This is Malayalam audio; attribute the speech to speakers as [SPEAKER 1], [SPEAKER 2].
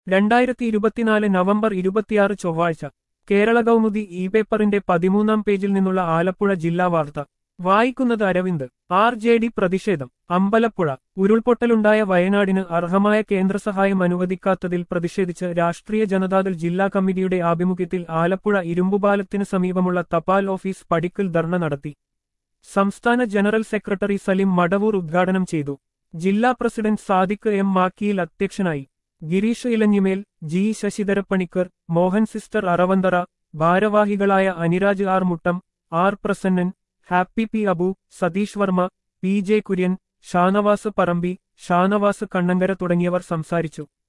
[SPEAKER 1] രണ്ടായിരത്തി ഇരുപത്തിനാല് നവംബർ ഇരുപത്തിയാറ് ചൊവ്വാഴ്ച കേരള കൗമുദി ഇ പേപ്പറിന്റെ പതിമൂന്നാം പേജിൽ നിന്നുള്ള ആലപ്പുഴ ജില്ലാ വാർത്ത വായിക്കുന്നത് അരവിന്ദ് ആർ ജെ ഡി പ്രതിഷേധം അമ്പലപ്പുഴ ഉരുൾപൊട്ടലുണ്ടായ വയനാടിന് അർഹമായ കേന്ദ്രസഹായം അനുവദിക്കാത്തതിൽ പ്രതിഷേധിച്ച് രാഷ്ട്രീയ ജനതാദൾ ജില്ലാ കമ്മിറ്റിയുടെ ആഭിമുഖ്യത്തിൽ ആലപ്പുഴ ഇരുമ്പുപാലത്തിന് സമീപമുള്ള തപാൽ ഓഫീസ് പടിക്കൽ ധർണ നടത്തി സംസ്ഥാന ജനറൽ സെക്രട്ടറി സലിം മടവൂർ ഉദ്ഘാടനം ചെയ്തു ജില്ലാ പ്രസിഡന്റ് സാദിഖ് എം മാക്കിയിൽ അധ്യക്ഷനായി ഗിരീഷ് ഇലഞ്ഞിമേൽ ജി ശശിധരപ്പണിക്കർ മോഹൻ സിസ്റ്റർ അറവന്തറ ഭാരവാഹികളായ Aniraj R Muttam R Prasannan Happy P Abu Satheesh Varma P J Kurian Shanavas Parambi Shanavas Kannankara തുടങ്ങിയവർ സംസാരിച്ചു